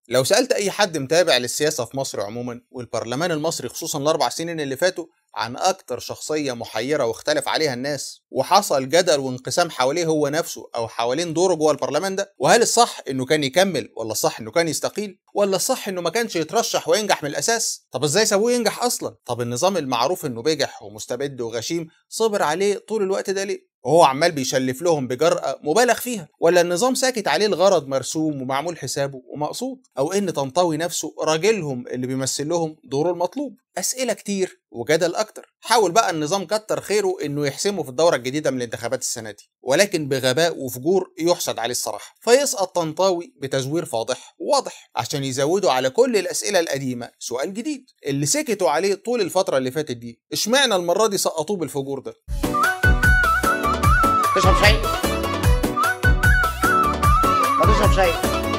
لو سألت أي حد متابع للسياسة في مصر عموما والبرلمان المصري خصوصا الأربع سنين اللي فاتوا عن أكتر شخصية محيرة واختلف عليها الناس وحصل جدل وانقسام حواليه هو نفسه أو حوالين دوره جوه البرلمان ده وهل الصح إنه كان يكمل ولا الصح إنه كان يستقيل ولا الصح إنه ما كانش يترشح وينجح من الأساس طب إزاي سابوه ينجح أصلا طب النظام المعروف إنه بجح ومستبد وغشيم صبر عليه طول الوقت ده ليه وهو عمال بيشلف لهم بجرأة مبالغ فيها ولا النظام ساكت عليه الغرض مرسوم ومعمول حسابه ومقصود أو إن طنطاوي نفسه راجلهم اللي بيمثل لهم دوره المطلوب أسئلة كتير وجدل أكتر حاول بقى النظام كتر خيره إنه يحسمه في الدورة الجديدة من الانتخابات السنة دي ولكن بغباء وفجور يحسد عليه الصراحة فيسقط طنطاوي بتزوير فاضح وواضح عشان يزودوا على كل الأسئلة القديمة سؤال جديد اللي سكتوا عليه طول الفترة اللي فاتت دي اشمعنى المرة دي سقطوه بالفجور ده تشرب شاي ما تشرب شاي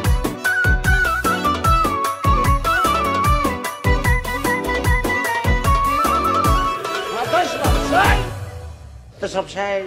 ما تشرب شاي تشرب شاي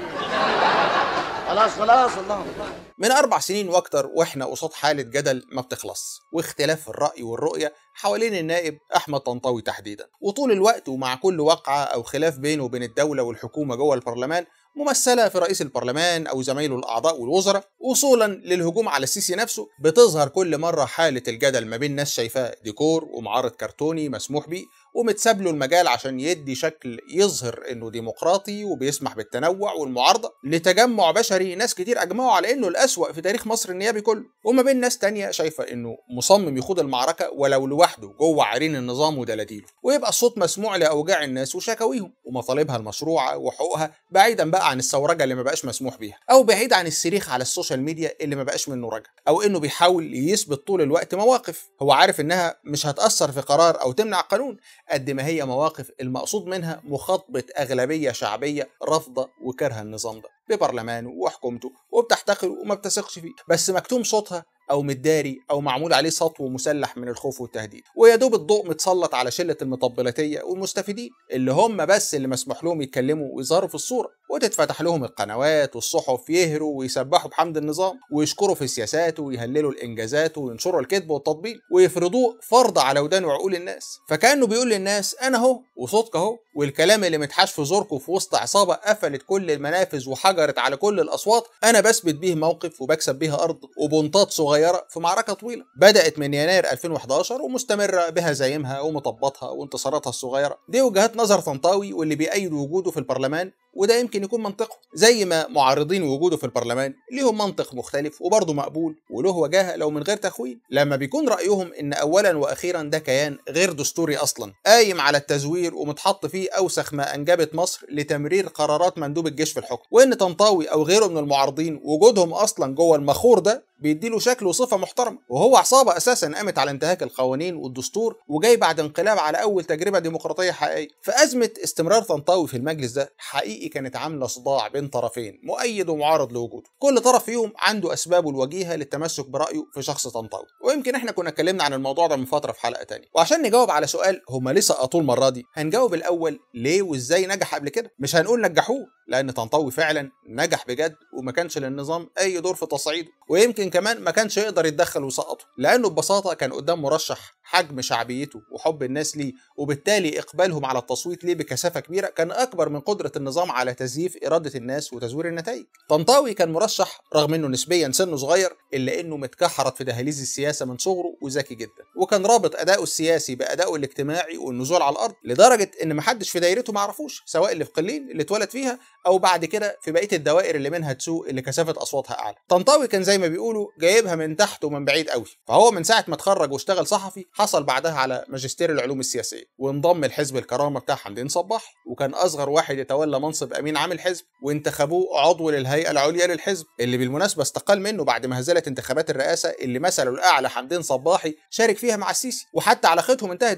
خلاص خلاص الله من أربع سنين وأكتر وإحنا قصاد حالة جدل ما بتخلص واختلاف في الرأي والرؤية حوالين النائب أحمد طنطاوي تحديدا وطول الوقت ومع كل وقعة أو خلاف بينه وبين الدولة والحكومة جوه البرلمان ممثلة في رئيس البرلمان أو زمايله الأعضاء والوزراء وصولا للهجوم على السيسي نفسه بتظهر كل مرة حالة الجدل ما بين ناس شايفاه ديكور ومعارض كرتوني مسموح بيه ومتساب له المجال عشان يدي شكل يظهر انه ديمقراطي وبيسمح بالتنوع والمعارضه لتجمع بشري ناس كتير اجمعوا على انه الاسوأ في تاريخ مصر النيابي كله وما بين ناس تانية شايفه انه مصمم يخوض المعركه ولو لوحده جوه عرين النظام ودلاديله ويبقى الصوت مسموع لاوجاع الناس وشكاويهم ومطالبها المشروعه وحقوقها بعيدا بقى عن الثورجه اللي ما بقاش مسموح بيها او بعيد عن الصريخ على السوشيال ميديا اللي ما بقاش منه رجع او انه بيحاول يثبت طول الوقت مواقف هو عارف انها مش هتاثر في قرار او تمنع قانون قد ما هي مواقف المقصود منها مخاطبة أغلبية شعبية رافضة وكارهة النظام ده ببرلمانه وحكومته وبتحتقره وما بتثقش فيه بس مكتوم صوتها او متداري او معمول عليه سطو مسلح من الخوف والتهديد ويا دوب الضوء متسلط على شله المطبلاتيه والمستفيدين اللي هم بس اللي مسموح لهم يتكلموا ويظهروا في الصوره وتتفتح لهم القنوات والصحف يهروا ويسبحوا بحمد النظام ويشكروا في سياساته ويهللوا الانجازات وينشروا الكذب والتطبيل ويفرضوه فرض على ودان وعقول الناس فكانه بيقول للناس انا اهو وصوتك اهو والكلام اللي متحاش في زوركم في وسط عصابه قفلت كل المنافذ وحجرت على كل الاصوات انا بثبت بيه موقف وبكسب بيها ارض وبنطات صغيره في معركه طويله بدات من يناير 2011 ومستمره بهزايمها ومطباتها وانتصاراتها الصغيره دي وجهات نظر طنطاوي واللي بيأيد وجوده في البرلمان وده يمكن يكون منطقه زي ما معارضين وجوده في البرلمان ليهم منطق مختلف وبرضه مقبول وله وجاهه لو من غير تخوين لما بيكون رايهم ان اولا واخيرا ده كيان غير دستوري اصلا قايم على التزوير ومتحط فيه اوسخ ما انجبت مصر لتمرير قرارات مندوب الجيش في الحكم وان طنطاوي او غيره من المعارضين وجودهم اصلا جوه المخور ده بيديله شكل وصفه محترمه وهو عصابه اساسا قامت على انتهاك القوانين والدستور وجاي بعد انقلاب على اول تجربه ديمقراطيه حقيقيه فازمه استمرار طنطاوي في المجلس ده حقيقي كانت عامله صداع بين طرفين مؤيد ومعارض لوجوده كل طرف فيهم عنده اسبابه الوجيهه للتمسك برايه في شخص طنطاوي ويمكن احنا كنا اتكلمنا عن الموضوع ده من فتره في حلقه تانية وعشان نجاوب على سؤال هما ليه سقطوه المره دي هنجاوب الاول ليه وازاي نجح قبل كده مش هنقول نجحوه لان طنطاوي فعلا نجح بجد وما كانش للنظام اي دور في تصعيده ويمكن كمان ما كانش يقدر يتدخل ويسقطه لانه ببساطه كان قدام مرشح حجم شعبيته وحب الناس ليه وبالتالي اقبالهم على التصويت ليه بكثافه كبيره كان اكبر من قدره النظام على تزييف اراده الناس وتزوير النتائج طنطاوي كان مرشح رغم انه نسبيا سنه صغير الا انه متكحرت في دهاليز السياسه من صغره وذكي جدا وكان رابط اداؤه السياسي بادائه الاجتماعي والنزول على الارض لدرجه ان محدش في دايرته ما عرفوش سواء اللي في قليل اللي اتولد فيها او بعد كده في بقيه الدوائر اللي منها تسوق اللي كثافه اصواتها اعلى طنطاوي كان زي ما بيقولوا جايبها من تحت ومن بعيد قوي فهو من ساعه ما اتخرج واشتغل صحفي حصل بعدها على ماجستير العلوم السياسيه وانضم لحزب الكرامه بتاع حمدين صباح وكان اصغر واحد يتولى منصب امين عام الحزب وانتخبوه عضو للهيئه العليا للحزب اللي بالمناسبه استقال منه بعد ما هزلت انتخابات الرئاسه اللي مثله الاعلى حمدين صباحي شارك فيها مع السيسي وحتى علاقتهم انتهت بعدها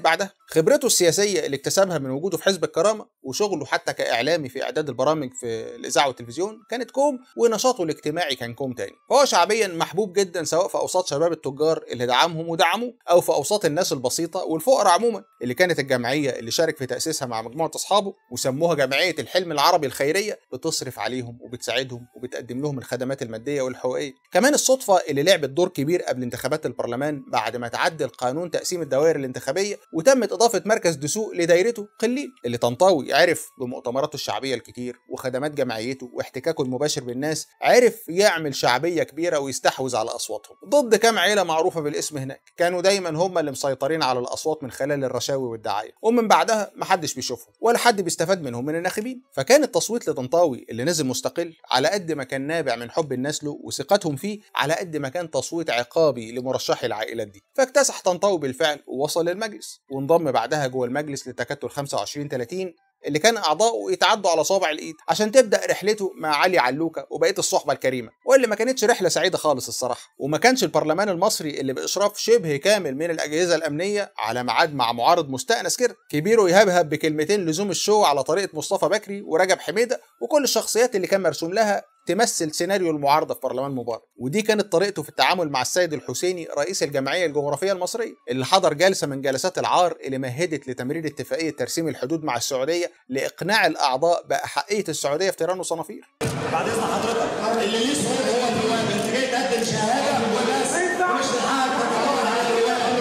خبرته السياسيه اللي اكتسبها من وجوده في حزب الكرامه وشغله حتى كاعلامي في اعداد البرامج في الاذاعه والتلفزيون كانت كوم ونشاطه الاجتماعي كان كوم تاني فهو شعبيا محبوب جدا سواء في اوساط شباب التجار اللي دعمهم ودعموه او في اوساط الناس البسيطه والفقراء عموما اللي كانت الجمعيه اللي شارك في تاسيسها مع مجموعه اصحابه وسموها جمعيه الحلم العربي الخيريه بتصرف عليهم وبتساعدهم وبتقدم لهم الخدمات الماديه والحقوقيه كمان الصدفه اللي لعبت دور كبير قبل انتخابات البرلمان بعد ما تعدل قانون تقسيم الدوائر الانتخابيه وتمت اضافه مركز دسوق لدايرته قليل اللي طنطاوي عرف بمؤتمراته الشعبيه الكتير وخدمات جمعيته واحتكاكه المباشر بالناس عرف يعمل شعبيه كبيره ويستحوذ على اصواتهم ضد كام عيله معروفه بالاسم هناك كانوا دايما هم اللي مسيطرين على الاصوات من خلال الرشاوي والدعايه ومن بعدها محدش بيشوفهم ولا حد بيستفاد منهم من الناخبين فكان التصويت لطنطاوي اللي نزل مستقل على قد ما كان نابع من حب الناس له وثقتهم فيه على قد ما كان تصويت عقابي لمرشحي العائلات دي فاكتسح طنطاوي بالفعل ووصل للمجلس وانضم بعدها جوه المجلس لتكتل 25 30 اللي كان اعضائه يتعدوا على صابع الايد عشان تبدا رحلته مع علي علوكه وبقيه الصحبه الكريمه واللي ما كانتش رحله سعيده خالص الصراحه وما كانش البرلمان المصري اللي باشراف شبه كامل من الاجهزه الامنيه على ميعاد مع معارض مستانس كده كبيره يهبهب بكلمتين لزوم الشو على طريقه مصطفى بكري ورجب حميده وكل الشخصيات اللي كان مرسوم لها تمثل سيناريو المعارضة في برلمان مبارك ودي كانت طريقته في التعامل مع السيد الحسيني رئيس الجمعية الجغرافية المصرية اللي حضر جلسة من جلسات العار اللي مهدت لتمرير اتفاقية ترسيم الحدود مع السعودية لإقناع الأعضاء بأحقية السعودية في تيران وصنافير بعد اذن حضرتك اللي ليه سؤال هو الديوان انت جاي تقدم شهاده وبس مش لحاجه تتعامل على الديوان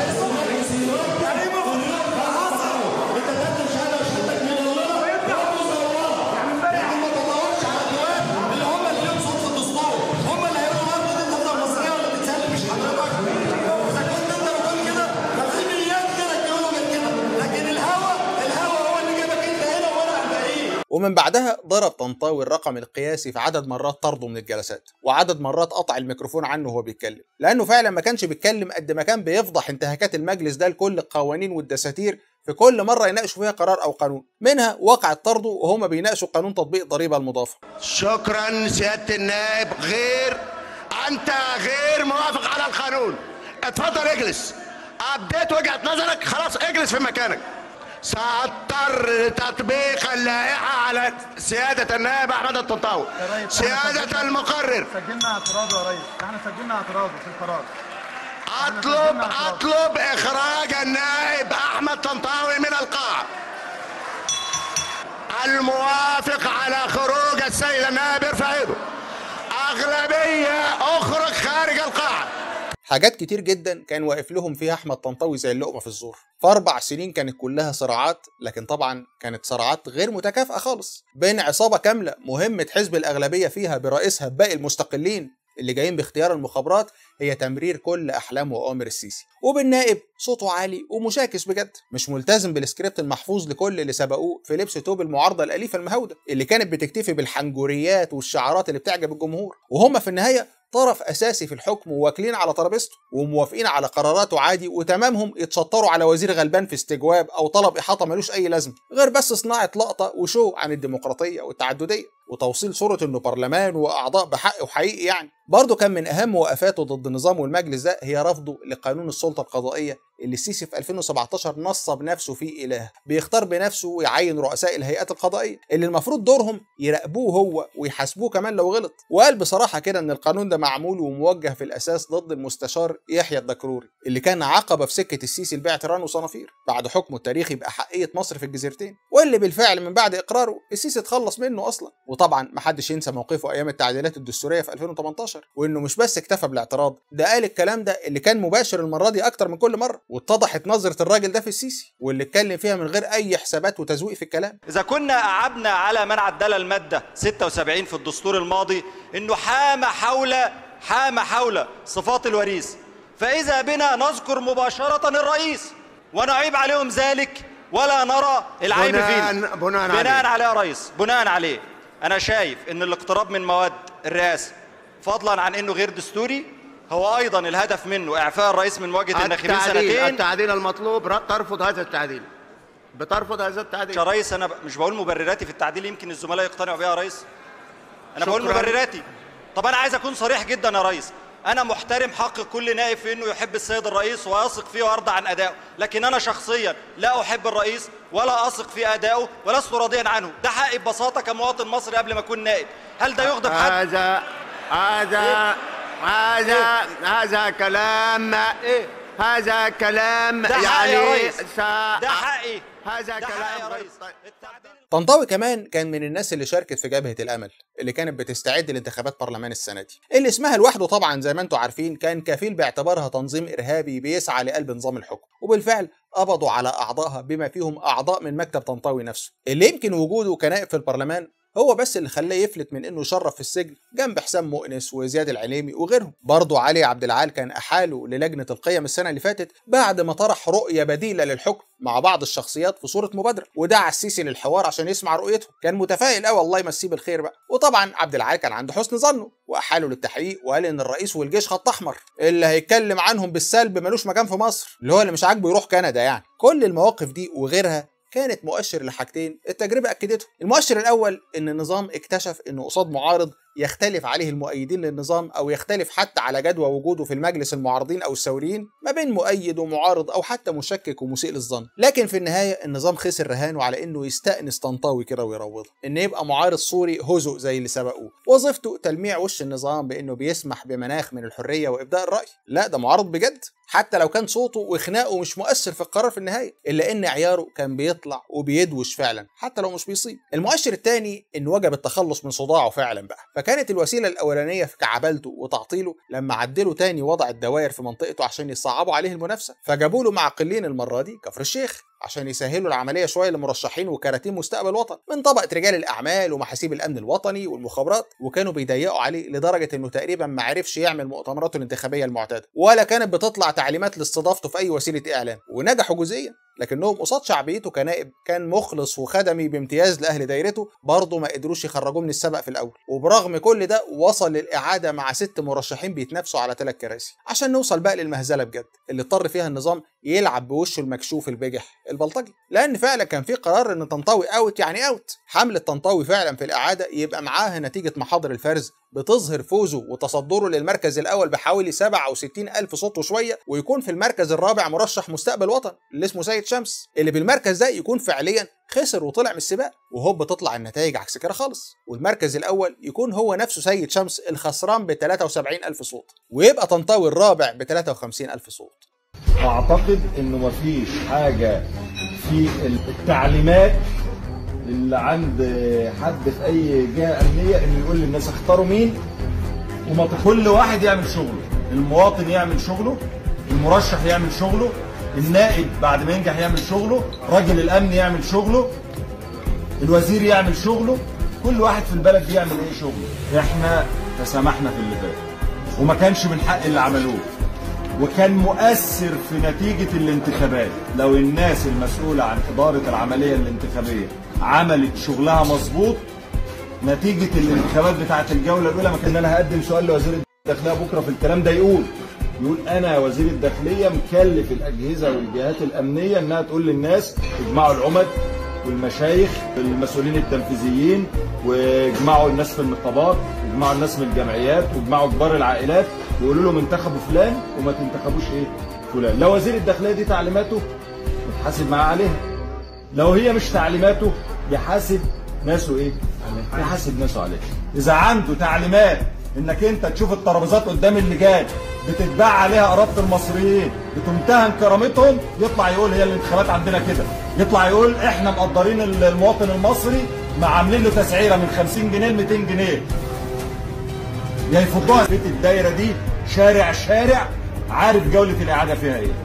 يعني ايه انت تقدم شهاده وشهادتك من الله برضه زورها يعني ما تدورش على الديوان اللي هم اللي لهم صوت في الدستور هم اللي هيقولوا برضه دي الدوله المصريه ولا بتتسلم مش حضرتك اذا كنت انت بتقول كده ففي مليات غيرك يقولوا غير كده لكن الهوى الهوى هو اللي جابك انت هنا وانا الباقيين ومن بعدها ضرب طنطاوي الرقم القياسي في عدد مرات طرده من الجلسات وعدد مرات قطع الميكروفون عنه وهو بيتكلم لانه فعلا ما كانش بيتكلم قد ما كان بيفضح انتهاكات المجلس ده لكل القوانين والدساتير في كل مره يناقشوا فيها قرار او قانون منها وقعت طرده وهما بيناقشوا قانون تطبيق الضريبه المضافه شكرا سيادة النائب غير أنت غير موافق على القانون اتفضل اجلس أبديت وجهة نظرك خلاص اجلس في مكانك سأضطر لتطبيق اللائحة على سيادة النائب أحمد الطنطاوي يا ريس، سيادة المقرر سجلنا اعتراض يا ريس احنا سجلنا اعتراض في القرار أطلب أطلب إخراج النائب أحمد طنطاوي من القاعة الموافق على خروج السيد النائب ارفع يده أغلبية أخرج خارج القاعة حاجات كتير جدا كان واقف لهم فيها احمد طنطاوي زي اللقمه في الزور في اربع سنين كانت كلها صراعات لكن طبعا كانت صراعات غير متكافئه خالص بين عصابه كامله مهمه حزب الاغلبيه فيها برئيسها باقي المستقلين اللي جايين باختيار المخابرات هي تمرير كل احلام واوامر السيسي وبالنائب صوته عالي ومشاكس بجد مش ملتزم بالسكريبت المحفوظ لكل اللي سبقوه في لبس توب المعارضه الاليفه المهوده اللي كانت بتكتفي بالحنجوريات والشعارات اللي بتعجب الجمهور وهم في النهايه طرف اساسي في الحكم وواكلين على ترابيزته وموافقين على قراراته عادي وتمامهم يتشطروا على وزير غلبان في استجواب او طلب احاطه ملوش اي لازمه غير بس صناعه لقطه وشو عن الديمقراطيه والتعدديه وتوصيل صوره انه برلمان واعضاء بحق وحقيقي يعني برضه كان من اهم وقفاته ضد النظام والمجلس ده هي رفضه لقانون السلطه القضائيه اللي السيسي في 2017 نصب نفسه فيه اله بيختار بنفسه ويعين رؤساء الهيئات القضائيه اللي المفروض دورهم يراقبوه هو ويحاسبوه كمان لو غلط وقال بصراحه كده ان القانون ده معمول وموجه في الاساس ضد المستشار يحيى الدكروري اللي كان عقبه في سكه السيسي لبيع تيران وصنافير بعد حكمه التاريخي باحقيه مصر في الجزيرتين واللي بالفعل من بعد اقراره السيسي اتخلص منه اصلا وطبعا محدش ينسى موقفه ايام التعديلات الدستوريه في 2018 وانه مش بس اكتفى بالاعتراض ده قال الكلام ده اللي كان مباشر المره دي اكتر من كل مره واتضحت نظره الراجل ده في السيسي واللي اتكلم فيها من غير اي حسابات وتزويق في الكلام إذا كنا أعبنا على من عدل المادة 76 في الدستور الماضي إنه حام حول حام حول صفات الوريث فإذا بنا نذكر مباشرة الرئيس ونعيب عليهم ذلك ولا نرى العيب بناء- فينا بناء بناء عليه. عليه يا ريس بناء عليه أنا شايف إن الاقتراب من مواد الرئاسة فضلا عن إنه غير دستوري هو أيضا الهدف منه إعفاء الرئيس من مواجهة الناخبين التعديل سنتين التعديل المطلوب ر- ترفض هذا التعديل بترفض هذا التعديل يا ريس انا ب- مش بقول مبرراتي في التعديل يمكن الزملاء يقتنعوا بيها يا ريس انا بقول شكراً. مبرراتي طب انا عايز اكون صريح جدا يا ريس انا محترم حق كل نائب في انه يحب السيد الرئيس ويثق فيه ويرضى عن ادائه لكن انا شخصيا لا احب الرئيس ولا اثق في ادائه ولست راضيا عنه ده حقي ببساطه كمواطن مصري قبل ما اكون نائب هل ده يغضب حد هذا هذا هذا هذا كلام ايه هذا كلام ده حقي يا يعني ريس سا- ده حقي هذا ده حقي يا كلام ريس التعديل طنطاوي كمان كان من الناس اللي شاركت في جبهة الأمل اللي كانت بتستعد لانتخابات برلمان السنة دي اللي اسمها لوحده طبعا زي ما انتم عارفين كان كفيل باعتبارها تنظيم إرهابي بيسعى لقلب نظام الحكم وبالفعل قبضوا على أعضائها بما فيهم أعضاء من مكتب طنطاوي نفسه اللي يمكن وجوده كنائب في البرلمان هو بس اللي خلاه يفلت من انه يشرف في السجن جنب حسام مؤنس وزياد العليمي وغيرهم برضه علي عبد العال كان احاله للجنه القيم السنه اللي فاتت بعد ما طرح رؤيه بديله للحكم مع بعض الشخصيات في صوره مبادره ودعا السيسي للحوار عشان يسمع رؤيته كان متفائل قوي الله يمسيه بالخير بقى وطبعا عبد العال كان عنده حسن ظنه واحاله للتحقيق وقال ان الرئيس والجيش خط احمر اللي هيتكلم عنهم بالسلب ملوش مكان في مصر اللي هو اللي مش عاجبه يروح كندا يعني كل المواقف دي وغيرها كانت مؤشر لحاجتين التجربة أكدته المؤشر الأول إن النظام اكتشف إنه قصاد معارض يختلف عليه المؤيدين للنظام أو يختلف حتى على جدوى وجوده في المجلس المعارضين أو الثوريين ما بين مؤيد ومعارض أو حتى مشكك ومسيء للظن لكن في النهاية النظام خسر رهانه على إنه يستأنس طنطاوي كده ويروضه إن يبقى معارض سوري هزء زي اللي سبقوه وظيفته تلميع وش النظام بإنه بيسمح بمناخ من الحرية وإبداء الرأي لا ده معارض بجد حتى لو كان صوته وخناقه مش مؤثر في القرار في النهايه الا ان عياره كان بيطلع وبيدوش فعلا حتى لو مش بيصيب المؤشر الثاني ان وجب التخلص من صداعه فعلا بقى فكانت الوسيله الاولانيه في كعبلته وتعطيله لما عدلوا تاني وضع الدوائر في منطقته عشان يصعبوا عليه المنافسه فجابوا له معقلين المره دي كفر الشيخ عشان يسهلوا العمليه شويه لمرشحين وكراتين مستقبل وطن من طبقه رجال الاعمال ومحاسيب الامن الوطني والمخابرات وكانوا بيضيقوا عليه لدرجه انه تقريبا ما عرفش يعمل مؤتمراته الانتخابيه المعتاده ولا كانت بتطلع تعليمات لاستضافته في اي وسيله اعلام ونجحوا جزئيا لكنهم قصاد شعبيته كنائب كان مخلص وخدمي بامتياز لاهل دايرته برضه ما قدروش يخرجوه من السبق في الاول وبرغم كل ده وصل للاعاده مع ست مرشحين بيتنافسوا على ثلاث كراسي عشان نوصل بقى للمهزله بجد اللي اضطر فيها النظام يلعب بوشه المكشوف البجح البلطجي لان فعلا كان في قرار ان طنطاوي اوت يعني اوت حمله طنطاوي فعلا في الاعاده يبقى معاها نتيجه محاضر الفرز بتظهر فوزه وتصدره للمركز الاول بحوالي 67 الف صوت وشويه ويكون في المركز الرابع مرشح مستقبل وطن اللي اسمه سيد شمس اللي بالمركز ده يكون فعليا خسر وطلع من السباق وهوب تطلع النتائج عكس كده خالص والمركز الاول يكون هو نفسه سيد شمس الخسران ب 73 الف صوت ويبقى طنطاوي الرابع ب 53 الف صوت اعتقد انه مفيش حاجه في التعليمات اللي عند حد في اي جهه امنيه انه يقول للناس اختاروا مين وما كل واحد يعمل شغله المواطن يعمل شغله المرشح يعمل شغله النائب بعد ما ينجح يعمل شغله راجل الامن يعمل شغله الوزير يعمل شغله كل واحد في البلد يعمل ايه شغله احنا تسامحنا في اللي فات وما كانش من حق اللي عملوه وكان مؤثر في نتيجة الانتخابات لو الناس المسؤولة عن إدارة العملية الانتخابية عملت شغلها مظبوط نتيجة الانتخابات بتاعة الجولة الأولى ما كان أنا هقدم سؤال لوزير الداخلية بكرة في الكلام ده يقول يقول أنا يا وزير الداخلية مكلف الأجهزة والجهات الأمنية إنها تقول للناس اجمعوا العمد والمشايخ والمسؤولين التنفيذيين واجمعوا الناس في النقابات واجمعوا الناس من الجمعيات واجمعوا كبار العائلات ويقولوا لهم انتخبوا فلان وما تنتخبوش ايه فلان لو وزير الداخليه دي تعليماته يتحاسب معاه عليها لو هي مش تعليماته يحاسب ناسه ايه يحاسب ناسه عليها اذا عنده تعليمات انك انت تشوف الترابيزات قدام اللجان بتتباع عليها قرابه المصريين بتمتهن كرامتهم يطلع يقول هي الانتخابات عندنا كده يطلع يقول احنا مقدرين المواطن المصري ما عاملين له تسعيره من 50 جنيه ل 200 جنيه يا يفضوها في الدايره دي شارع شارع عارف جوله الاعاده فيها ايه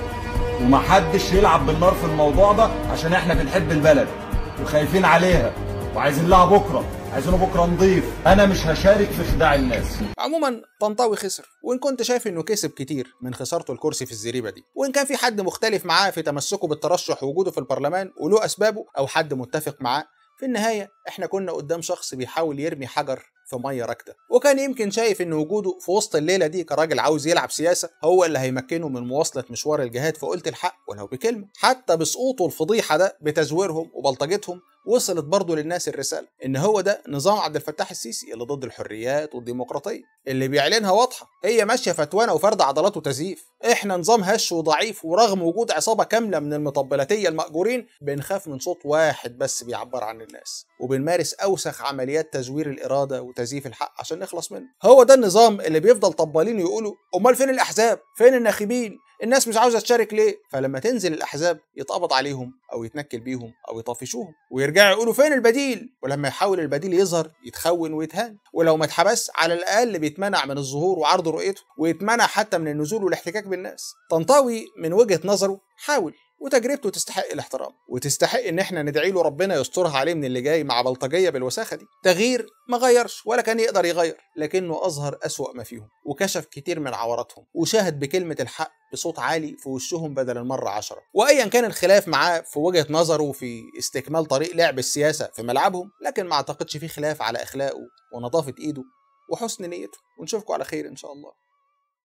ومحدش يلعب بالنار في الموضوع ده عشان احنا بنحب البلد وخايفين عليها وعايزين لها بكره عايزينه بكره نضيف انا مش هشارك في خداع الناس عموما طنطاوي خسر وان كنت شايف انه كسب كتير من خسارته الكرسي في الزريبه دي وان كان في حد مختلف معاه في تمسكه بالترشح ووجوده في البرلمان وله اسبابه او حد متفق معاه في النهايه احنا كنا قدام شخص بيحاول يرمي حجر في ميه راكده وكان يمكن شايف ان وجوده في وسط الليله دي كراجل عاوز يلعب سياسه هو اللي هيمكنه من مواصله مشوار الجهاد فقلت الحق ولو بكلمه حتى بسقوطه الفضيحه ده بتزويرهم وبلطجتهم وصلت برضه للناس الرساله ان هو ده نظام عبد الفتاح السيسي اللي ضد الحريات والديمقراطيه اللي بيعلنها واضحه هي ماشيه فتوانه وفرد عضلات وتزييف احنا نظام هش وضعيف ورغم وجود عصابه كامله من المطبلاتيه المأجورين بنخاف من صوت واحد بس بيعبر عن الناس وبنمارس اوسخ عمليات تزوير الاراده وتزييف الحق عشان نخلص منه هو ده النظام اللي بيفضل طبالين يقولوا امال فين الاحزاب فين الناخبين الناس مش عاوزه تشارك ليه فلما تنزل الاحزاب يتقبض عليهم او يتنكل بيهم او يطفشوهم ويرجعوا يقولوا فين البديل ولما يحاول البديل يظهر يتخون ويتهان ولو ما اتحبس على الاقل بيتمنع من الظهور وعرض رؤيته ويتمنع حتى من النزول والاحتكاك بالناس طنطاوي من وجهه نظره حاول وتجربته تستحق الاحترام وتستحق ان احنا ندعي له ربنا يسترها عليه من اللي جاي مع بلطجيه بالوساخه دي تغيير ما غيرش ولا كان يقدر يغير لكنه اظهر اسوا ما فيهم وكشف كتير من عوراتهم وشاهد بكلمه الحق بصوت عالي في وشهم بدل المره عشرة وايا كان الخلاف معاه في وجهه نظره في استكمال طريق لعب السياسه في ملعبهم لكن ما اعتقدش فيه خلاف على اخلاقه ونظافه ايده وحسن نيته ونشوفكم على خير ان شاء الله